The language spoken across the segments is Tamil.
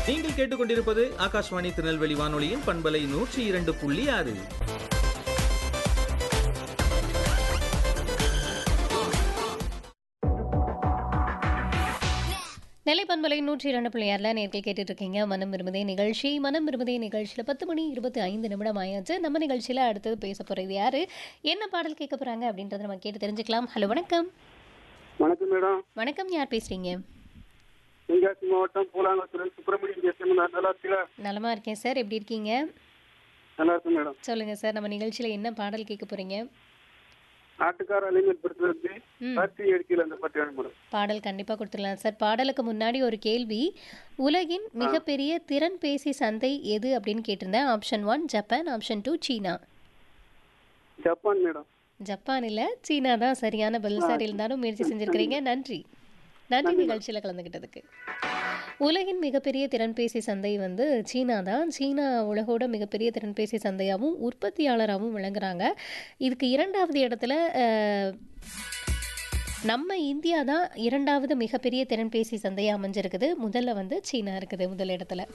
நீங்கள் கேட்டுக்கொண்டிருப்பது ஆகாஷ்வாணி திருநெல்வேலி வானொலியின் பண்பலை நூற்றி இரண்டு புள்ளி ஆறு நெல்லை பண்பலை நூற்றி இரண்டு பிள்ளையாரில் நேர்கள் கேட்டுட்டு இருக்கீங்க மனம் விரும்புதே நிகழ்ச்சி மனம் விரும்புதே நிகழ்ச்சியில் பத்து மணி இருபத்தி ஐந்து நிமிடம் ஆயாச்சு நம்ம நிகழ்ச்சியில் அடுத்தது பேச போகிறது யாரு என்ன பாடல் கேட்க போகிறாங்க அப்படின்றத நம்ம கேட்டு தெரிஞ்சுக்கலாம் ஹலோ வணக்கம் வணக்கம் மேடம் வணக்கம் யார் பேசுகிறீங்க தென்காசி மாவட்டம் பூலாங்கத்துடன் சுப்பிரமணியம் பேசுகிறேன் நான் நல்லா இருக்கீங்களா நலமா இருக்கேன் சார் எப்படி இருக்கீங்க நல்லா இருக்கும் மேடம் சொல்லுங்கள் சார் நம்ம நிகழ்ச்சியில் என்ன பாடல் கேட்க போகிறீங்க நாட்டுக்கார அலைஞர் படுத்துறது ம். கார்த்தி எடுக்கல அந்த பாட்டு வேணும் மேடம் பாடல் கண்டிப்பாக கொடுத்துடலாம் சார் பாடலுக்கு முன்னாடி ஒரு கேள்வி உலகின் மிகப்பெரிய திறன் பேசி சந்தை எது அப்படின்னு கேட்டிருந்தேன் option one Japan option two சீனா ஜப்பான் மேடம் ஜப்பான் இல்ல சீனா தான் சரியான பதில் சார் இருந்தாலும் முயற்சி செஞ்சிருக்கிறீங்க நன்றி நன்றி நிகழ்ச்சியில் கலந்துக்கிட்டதுக்கு உலகின் மிகப்பெரிய திறன்பேசி சந்தை வந்து சீனா தான் சீனா உலகோட மிகப்பெரிய திறன்பேசி சந்தையாகவும் உற்பத்தியாளராகவும் விளங்குறாங்க இதுக்கு இரண்டாவது இடத்துல அஹ், நம்ம இந்தியா தான் இரண்டாவது மிகப்பெரிய திறன்பேசி சந்தையாக அமைஞ்சிருக்குது முதல்ல வந்து சீனா இருக்குது முதல் இடத்துல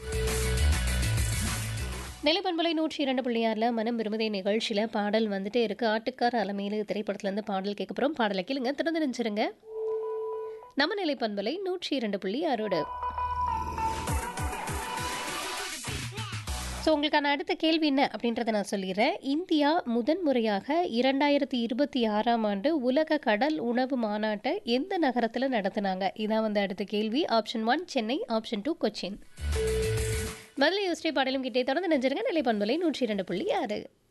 நிலைப்பண்பலை நூற்றி இரண்டு புள்ளியாரில் மனம் விரும்புதே நிகழ்ச்சியில் பாடல் வந்துட்டே இருக்கு ஆட்டுக்கார அலமையில திரைப்படத்துலேருந்து பாடல் கேட்க போகிறோம் பாடலை கேளுங்க திறந்து நினைச்சிருங்க நம்ம நிலைப்பண்பலை நூற்றி இரண்டு புள்ளி ஆறோடு ஸோ உங்களுக்கான அடுத்த கேள்வி என்ன அப்படின்றத நான் சொல்லிடுறேன் இந்தியா முதன் முறையாக இரண்டாயிரத்தி இருபத்தி ஆறாம் ஆண்டு உலக கடல் உணவு மாநாட்டை எந்த நகரத்தில் நடத்துனாங்க இதான் வந்து அடுத்த கேள்வி option one Chennai option two Cochin பதிலை யோசிச்சே பாடலும் கிட்டே தொடர்ந்து நெஞ்சிருங்க நிலை பண்பலை நூற்றி இரண்டு புள்ளி ஆறு